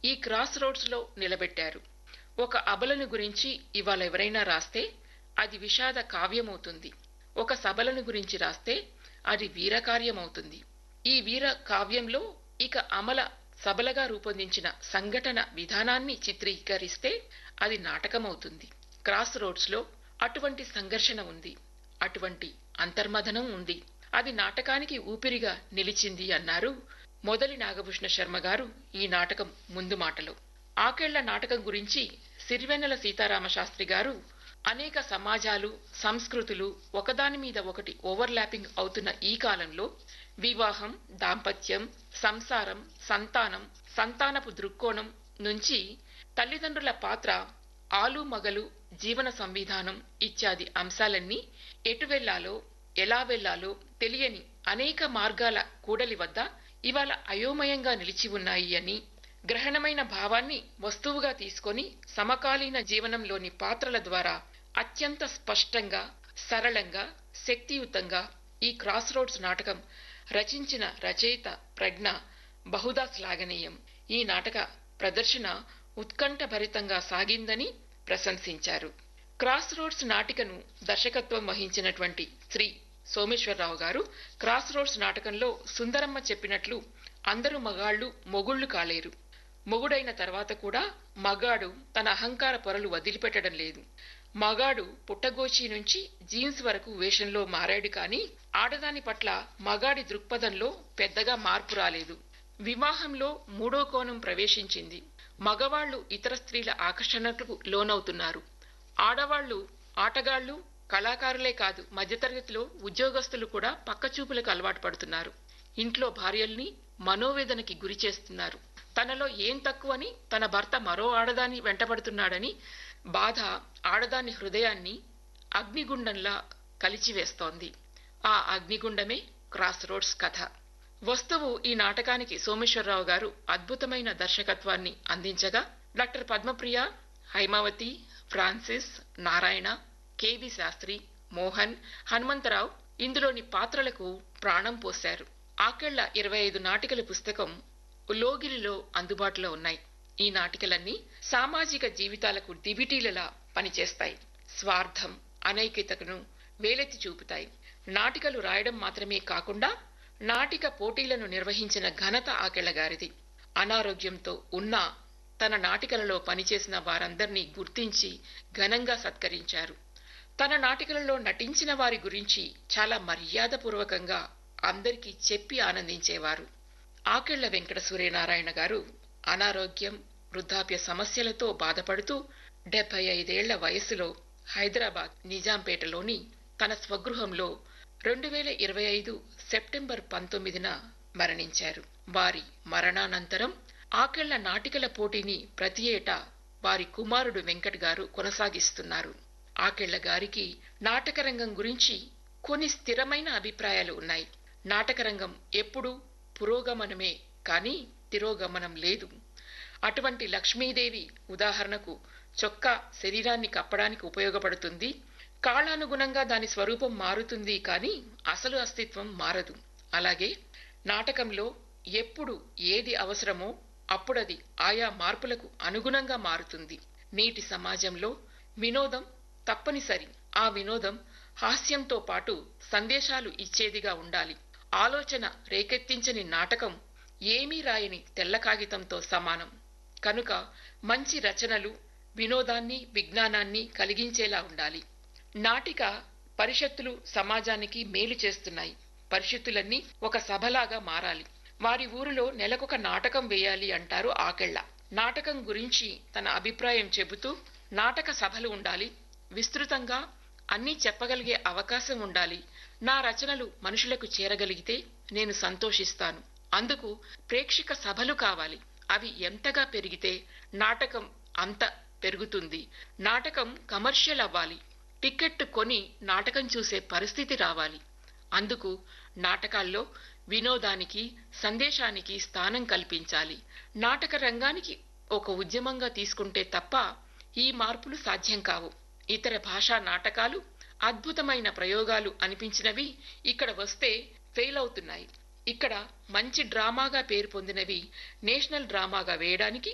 ఈ cross roads లో నిలబెట్టారు ఒక అబలను గురించి ఇవాళ ఎవరైనా రాస్తే అది విషాద కావ్యమవుతుంది ఒక సబలను గురించి రాస్తే అది వీరకార్యమవుతుంది ఈ వీర కావ్యంలో ఇక అమల సబలగా రూపొందించిన సంఘటన విధానాన్ని చిత్రీకరిస్తే అది నాటకమవుతుంది క్రాస్ రోడ్స్ లో అటువంటి సంఘర్షణ ఉంది అటువంటి అంతర్మథనం ఉంది అది నాటకానికి ఊపిరిగా నిలిచింది అన్నారు మొదలి నాగభూషణ శర్మ గారు ఈ నాటకం ముందు మాటలో ఆకేళ్ల నాటకం గురించి సిరివెన్నెల సీతారామ శాస్త్రి గారు అనేక సమాజాలు సంస్కృతులు ఒకదాని మీద ఒకటి ఓవర్లాపింగ్ అవుతున్న ఈ కాలంలో వివాహం దాంపత్యం సంసారం సంతానం సంతానపు దృక్కోణం నుంచి తల్లిదండ్రుల పాత్ర ఆలు మగలు జీవన సంవిధానం ఇత్యాది అంశాలన్నీ ఎటు వెళ్లాలో ఎలా వెళ్లాలో తెలియని అనేక మార్గాల కూడలి వద్ద ఇవాళ అయోమయంగా నిలిచి ఉన్నాయి అని గ్రహణమైన భావాన్ని వస్తువుగా తీసుకొని సమకాలీన జీవనంలోని పాత్రల ద్వారా అత్యంత స్పష్టంగా సరళంగా శక్తియుతంగా ఈ క్రాస్ రోడ్స్ నాటకం రచించిన రచయిత ప్రజ్ఞ బహుదా శ్లాఘనీయం ఈ నాటక ప్రదర్శన ఉత్కంఠభరితంగా సాగిందని ప్రశంసించారు క్రాస్ రోడ్స్ నాటికను దర్శకత్వం వహించినటువంటి శ్రీ సోమేశ్వరరావు గారు క్రాస్ రోడ్స్ నాటకంలో సుందరమ్మ చెప్పినట్లు అందరూ మగాళ్లు మొగుళ్లు కాలేరు మొగుడైన తర్వాత కూడా మగాడు తన అహంకార పొరలు వదిలిపెట్టడం లేదు మగాడు పుట్టగోచి నుంచి జీన్స్ వరకు వేషంలో మారాడు కానీ ఆడదాని పట్ల మగాడి దృక్పథంలో పెద్దగా మార్పు రాలేదు వివాహంలో మూడో కోణం ప్రవేశించింది మగవాళ్లు ఇతర స్త్రీల ఆకర్షణకు లోనవుతున్నారు ఆడవాళ్లు ఆటగాళ్లు కళాకారులే కాదు మధ్యతరగతిలో ఉద్యోగస్తులు కూడా పక్కచూపులకు అలవాటు పడుతున్నారు ఇంట్లో భార్యల్ని మనోవేదనకి గురి చేస్తున్నారు తనలో ఏం తక్కువని తన భర్త మరో ఆడదాన్ని వెంటబడుతున్నాడని బాధ ఆడదాని హృదయాన్ని అగ్నిగుండంలా కలిచివేస్తోంది ఆ అగ్నిగుండమే క్రాస్ రోడ్స్ కథ వస్తువు ఈ నాటకానికి సోమేశ్వరరావు గారు అద్భుతమైన దర్శకత్వాన్ని అందించగా doctor Padmapriya Haimavathi Francis Narayana KV Sastry Mohan Hanumantharao ఇందులోని పాత్రలకు ప్రాణం పోశారు ఆకెళ్ల ఇరవై ఐదు నాటికల పుస్తకం లోగిరిలో అందుబాటులో ఉన్నాయి ఈ నాటికలన్నీ సామాజిక జీవితాలకు దివిటీలలా పనిచేస్తాయి స్వార్థం అనైక్యతను వేలెత్తి చూపుతాయి నాటికలు రాయడం మాత్రమే కాకుండా నాటిక పోటీలను నిర్వహించిన ఘనత ఆకెళ్ల గారిది అనారోగ్యంతో ఉన్నా తన నాటికలలో పనిచేసిన వారందర్నీ గుర్తించి ఘనంగా సత్కరించారు తన నాటికలలో నటించిన వారి గురించి చాలా మర్యాదపూర్వకంగా అందరికీ చెప్పి ఆనందించేవారు ఆకెళ్ల వెంకట సూర్యనారాయణ గారు అనారోగ్యం వృద్ధాప్య సమస్యలతో బాధపడుతూ డెబ్బై ఐదేళ్ల వయసులో హైదరాబాద్ నిజాంపేటలోని తన స్వగృహంలో రెండు వేల ఇరవై ఐదు సెప్టెంబర్ పంతొమ్మిదిన మరణించారు వారి మరణానంతరం ఆకెళ్ల నాటికల పోటీని ప్రతి ఏటా వారి కుమారుడు వెంకట్ గారు కొనసాగిస్తున్నారు ఆకెళ్ల గారికి నాటకరంగం గురించి కొన్ని స్థిరమైన అభిప్రాయాలు ఉన్నాయి నాటకరంగం ఎప్పుడూ పురోగమనమే కాని తిరోగమనం లేదు అటువంటి లక్ష్మీదేవి ఉదాహరణకు చొక్కా శరీరాన్ని కప్పడానికి ఉపయోగపడుతుంది కాలానుగుణంగా దాని స్వరూపం మారుతుంది కానీ అసలు అస్తిత్వం మారదు అలాగే నాటకంలో ఎప్పుడు ఏది అవసరమో అప్పుడది ఆయా మార్పులకు అనుగుణంగా మారుతుంది నేటి సమాజంలో వినోదం తప్పనిసరి ఆ వినోదం హాస్యంతో పాటు సందేశాలు ఇచ్చేదిగా ఉండాలి ఆలోచన రేకెత్తించని నాటకం ఏమీ రాయని తెల్ల కాగితంతో సమానం కనుక మంచి రచనలు వినోదాన్ని విజ్ఞానాన్ని కలిగించేలా ఉండాలి నాటిక పరిషత్తులు సమాజానికి మేలు చేస్తున్నాయి పరిషత్తులన్నీ ఒక సభలాగా మారాలి వారి ఊరిలో నెలకొక నాటకం వేయాలి అంటారు ఆకెళ్ల నాటకం గురించి తన అభిప్రాయం చెబుతూ నాటక సభలు ఉండాలి విస్తృతంగా అన్నీ చెప్పగలిగే అవకాశం ఉండాలి నా రచనలు మనుషులకు చేరగలిగితే నేను సంతోషిస్తాను అందుకు ప్రేక్షక సభలు కావాలి అవి ఎంతగా పెరిగితే నాటకం అంత పెరుగుతుంది నాటకం కమర్షియల్ అవ్వాలి టికెట్ కొని నాటకం చూసే పరిస్థితి రావాలి అందుకు నాటకాల్లో వినోదానికి సందేశానికి స్థానం కల్పించాలి నాటక రంగానికి ఒక ఉద్యమంగా తీసుకుంటే తప్ప ఈ మార్పులు సాధ్యం కావు ఇతర భాషా నాటకాలు అద్భుతమైన ప్రయోగాలు అనిపించినవి ఇక్కడ వస్తే ఫెయిల్ అవుతున్నాయి ఇక్కడ మంచి డ్రామాగా పేరు పొందినవి నేషనల్ డ్రామాగా వేయడానికి